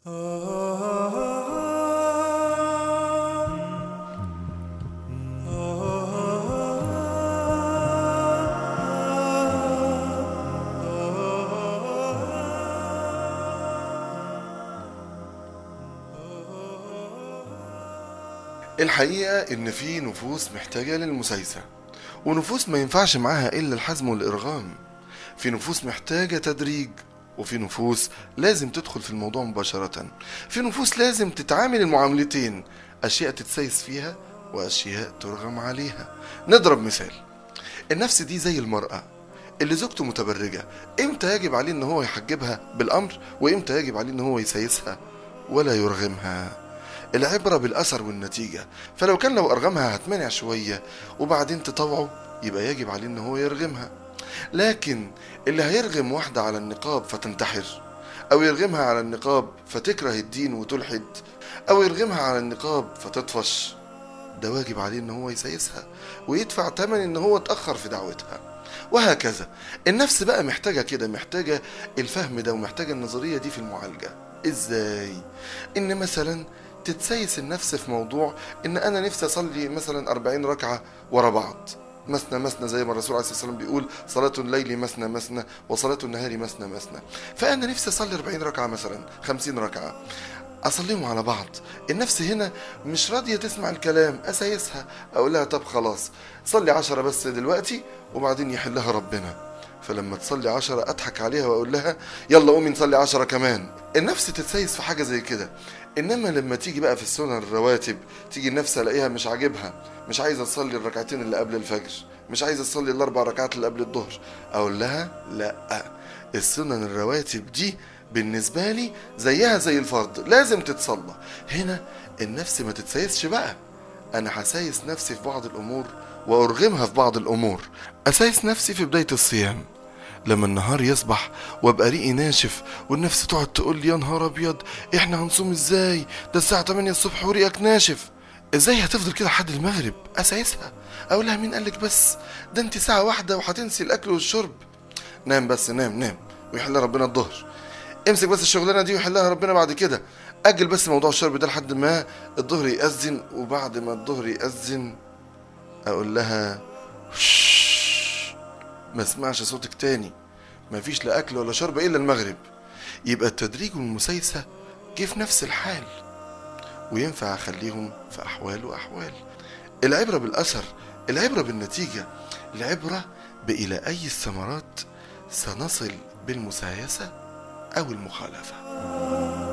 الحقيقة إن في نفوس محتاجة للمسايسة ونفوس ما ينفعش معاها إلا الحزم والإرغام في نفوس محتاجة تدريج وفي نفوس لازم تدخل في الموضوع مباشرة في نفوس لازم تتعامل المعاملتين أشياء تتسايس فيها وأشياء ترغم عليها نضرب مثال النفس دي زي المرأة اللي زوجته متبرجة امتى يجب عليه ان هو يحجبها بالامر وامتى يجب عليه ان هو يسايسها ولا يرغمها العبرة بالأثر والنتيجة فلو كان لو أرغمها هتمنع شوية وبعدين تطوعه يبقى يجب عليه إن هو يرغمها لكن اللي هيرغم واحدة على النقاب فتنتحر أو يرغمها على النقاب فتكره الدين وتلحد أو يرغمها على النقاب فتطفش ده واجب عليه إن هو يسيسها ويدفع تمن إن هو اتأخر في دعوتها وهكذا النفس بقى محتاجة كده محتاجة الفهم ده ومحتاجة النظرية دي في المعالجة ازاي ان مثلا تتسيس النفس في موضوع ان انا نفسي اصلي مثلا 40 ركعه ورا بعض مثنى مثنى زي ما الرسول عليه الصلاه والسلام بيقول صلاه الليل مثنى مثنى وصلاه النهار مثنى مثنى فانا نفسي اصلي 40 ركعه مثلا 50 ركعه اصليهم على بعض النفس هنا مش راضيه تسمع الكلام اسايسها اقول لها طب خلاص صلي عشرة بس دلوقتي وبعدين يحلها ربنا فلما تصلي عشرة أضحك عليها وأقول لها يلا قومي نصلي عشرة كمان النفس تتسيس في حاجة زي كده إنما لما تيجي بقى في السنن الرواتب تيجي النفس ألاقيها مش عاجبها مش عايزة تصلي الركعتين اللي قبل الفجر مش عايزة تصلي الأربع ركعات اللي قبل الظهر أقول لها لا السنن الرواتب دي بالنسبة لي زيها زي الفرض لازم تتصلى هنا النفس ما تتسيسش بقى أنا هسايس نفسي في بعض الأمور وأرغمها في بعض الأمور أسايس نفسي في بداية الصيام لما النهار يصبح وابقى ريقي ناشف والنفس تقعد تقول لي يا نهار ابيض احنا هنصوم ازاي ده الساعه 8 الصبح وريقك ناشف ازاي هتفضل كده لحد المغرب اسايسها اقول لها مين قالك بس ده انت ساعه واحده وهتنسي الاكل والشرب نام بس نام نام ويحل ربنا الظهر امسك بس الشغلانه دي ويحلها ربنا بعد كده اجل بس موضوع الشرب ده لحد ما الظهر يأذن وبعد ما الظهر يأذن اقول لها "شش، ما اسمعش صوتك تاني ما فيش لا اكل ولا شرب الا المغرب يبقى التدريج والمسايسه جه في نفس الحال وينفع اخليهم في احوال واحوال العبره بالاثر العبره بالنتيجه العبره بالى اي الثمرات سنصل بالمسايسه او المخالفه